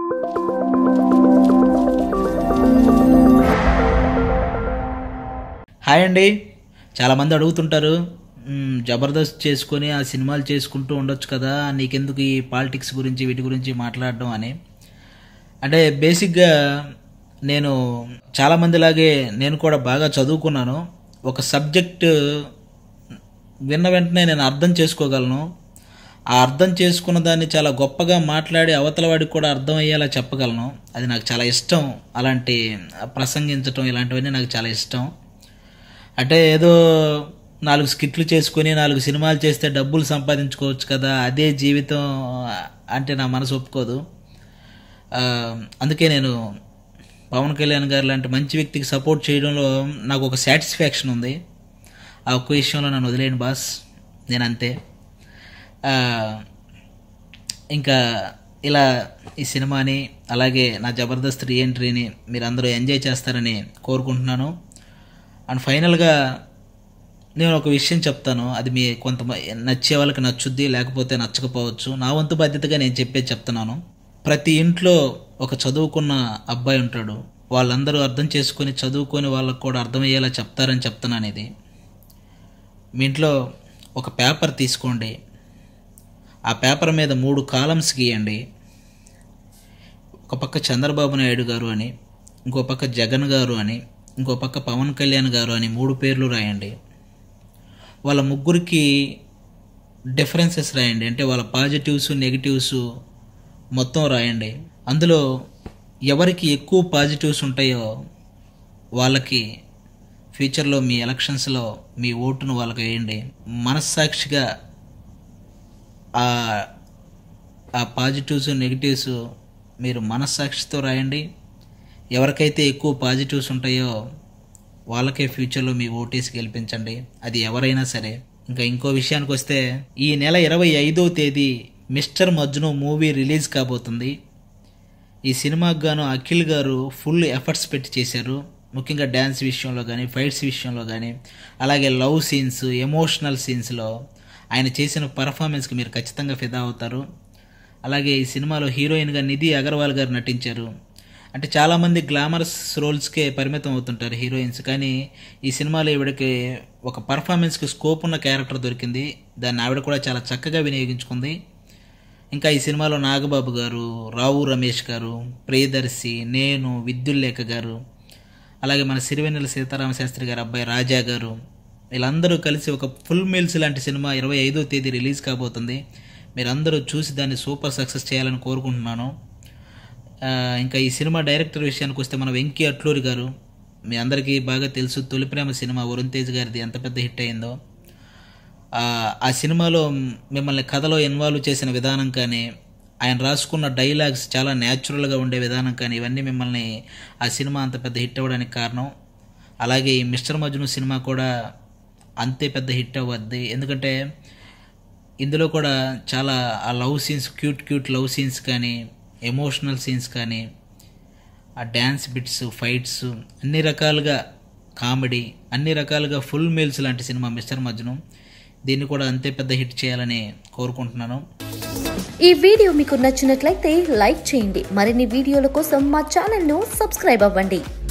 hi అండి చాలామంది అడుగుతుంటారు "మ్మ్, జబర్దస్త్ చేసుకొని ఆ సినిమాలు చేసుకుంటూ ఉండొచ్చు కదా నీకెందుకు ఈ పాలిటిక్స్ గురించి వీటి గురించి మాట్లాడడం అని అంటే బేసిక్గా నేను చాలామందిలాగే నేను కూడా బాగా చదువుకున్నాను ఒక సబ్జెక్ట్ విన్న వెంటనే నేను అర్థం చేసుకోగలను ఆ అర్థం చేసుకున్న దాన్ని చాలా గొప్పగా మాట్లాడి అవతల వాడికి కూడా అర్థం అయ్యేలా చెప్పగలను అది నాకు చాలా ఇష్టం అలాంటి ప్రసంగించటం ఇలాంటివన్నీ నాకు చాలా ఇష్టం అంటే ఏదో నాలుగు స్కిట్లు చేసుకొని నాలుగు సినిమాలు చేస్తే డబ్బులు సంపాదించుకోవచ్చు కదా అదే జీవితం అంటే నా మనసు ఒప్పుకోదు ఆ, అందుకే నేను పవన్ కళ్యాణ్ గారు లాంటి మంచి వ్యక్తికి సపోర్ట్ చేయడంలో నాకు ఒక సాటిస్ఫాక్షన్ ఉంది ఆ ఒక్క విషయంలో నన్ను వదిలేయండి బాస్ నేను అంతే ఆ, ఇంకా ఇలా ఈ సినిమాని అలాగే నా జబర్దస్త్ రీఎంట్రీని మీరు అందరూ ఎంజాయ్ చేస్తారని కోరుకుంటున్నాను అండ్ ఫైనల్గా నేను ఒక విషయం చెప్తాను అది మీ కొంత నచ్చే వాళ్ళకి నచ్చుద్ది లేకపోతే నచ్చకపోవచ్చు నా వంతు బాధ్యతగా నేను చెప్పేది చెప్తున్నాను ప్రతి ఇంట్లో ఒక చదువుకున్న అబ్బాయి ఉంటాడు వాళ్ళందరూ అర్థం చేసుకొని చదువుకొని వాళ్ళకు కూడా అర్థమయ్యేలా చెప్తారని చెప్తున్నాను ఇది మీ ఇంట్లో ఒక పేపర్ తీసుకోండి ఆ పేపర్ మీద మూడు కాలమ్స్ గీయండి ఒక పక్క చంద్రబాబు నాయుడు గారు అని ఇంకో పక్క జగన్ గారు అని ఇంకో పక్క పవన్ కళ్యాణ్ గారు అని మూడు పేర్లు రాయండి వాళ్ళ ముగ్గురికి డిఫరెన్సెస్ రాయండి అంటే వాళ్ళ పాజిటివ్స్ నెగిటివ్స్ మొత్తం రాయండి అందులో ఎవరికి ఎక్కువ పాజిటివ్స్ ఉంటాయో వాళ్ళకి ఫ్యూచర్లో మీ ఎలక్షన్స్లో మీ ఓటును వాళ్ళకి వేయండి మనస్సాక్షిగా ఆ ఆ పాజిటివ్స్ నెగిటివ్స్ మీరు మనస్సాక్షితో రాయండి ఎవరికైతే ఎక్కువ పాజిటివ్స్ ఉంటాయో వాళ్ళకే ఫ్యూచర్లో మీ ఓటేసి గెలిపించండి అది ఎవరైనా సరే ఇంకా ఇంకో విషయానికి వస్తే ఈ నెల ఇరవై ఐదో తేదీ మిస్టర్ మజ్ను మూవీ రిలీజ్ కాబోతుంది ఈ సినిమాకు గాను అఖిల్ గారు ఫుల్ ఎఫర్ట్స్ పెట్టి చేశారు ముఖ్యంగా డ్యాన్స్ విషయంలో కానీ ఫైట్స్ విషయంలో కానీ అలాగే లవ్ సీన్స్ ఎమోషనల్ సీన్స్లో ఆయన చేసిన పర్ఫార్మెన్స్కి మీరు ఖచ్చితంగా ఫిదా అవుతారు అలాగే ఈ సినిమాలో హీరోయిన్గా నిధి అగర్వాల్ గారు నటించారు అంటే చాలామంది గ్లామరస్ రోల్స్కే పరిమితం అవుతుంటారు హీరోయిన్స్ కానీ ఈ సినిమాలో ఈవిడకి ఒక పర్ఫార్మెన్స్కి స్కోప్ ఉన్న క్యారెక్టర్ దొరికింది దాన్ని ఆవిడ కూడా చాలా చక్కగా వినియోగించుకుంది ఇంకా ఈ సినిమాలో నాగబాబు గారు రావు రమేష్ గారు ప్రియదర్శి నేను విద్యుల్లేఖ గారు అలాగే మన సిరివెన్నెల సీతారామ శాస్త్రి గారు అబ్బాయి రాజా గారు వీళ్ళందరూ కలిసి ఒక ఫుల్ మీల్స్ లాంటి సినిమా ఇరవై ఐదో తేదీ రిలీజ్ కాబోతుంది మీరందరూ చూసి దాన్ని సూపర్ సక్సెస్ చేయాలని కోరుకుంటున్నాను ఆ, ఇంకా ఈ సినిమా డైరెక్టర్ విషయానికి వస్తే మన వెంకీ అట్లూరి గారు మీ అందరికీ బాగా తెలుసు తొలి ప్రేమ సినిమా వరుణ్ తేజ్ గారిది ఎంత పెద్ద హిట్ అయిందో ఆ, ఆ సినిమాలో మిమ్మల్ని కథలో ఇన్వాల్వ్ చేసిన విధానం కానీ ఆయన రాసుకున్న డైలాగ్స్ చాలా న్యాచురల్గా ఉండే విధానం కానీ ఇవన్నీ మిమ్మల్ని ఆ సినిమా అంత పెద్ద హిట్ అవ్వడానికి కారణం అలాగే ఈ మిస్టర్ మజ్ను సినిమా కూడా అంతే పెద్ద హిట్ అవ్వద్ది ఎందుకంటే ఇందులో కూడా చాలా ఆ love scenes cute cute love scenes కానీ ఎమోషనల్ సీన్స్ కానీ ఆ డ్యాన్స్ బిట్స్ ఫైట్స్ అన్ని రకాలుగా కామెడీ అన్ని రకాలుగా ఫుల్ మీల్స్ లాంటి సినిమా మిస్టర్ మజ్ను దీన్ని కూడా అంతే పెద్ద హిట్ చేయాలని కోరుకుంటున్నాను ఈ వీడియో మీకు నచ్చినట్లయితే లైక్ చేయండి మరిన్ని వీడియోల కోసం మా ఛానల్ను సబ్స్క్రైబ్ అవ్వండి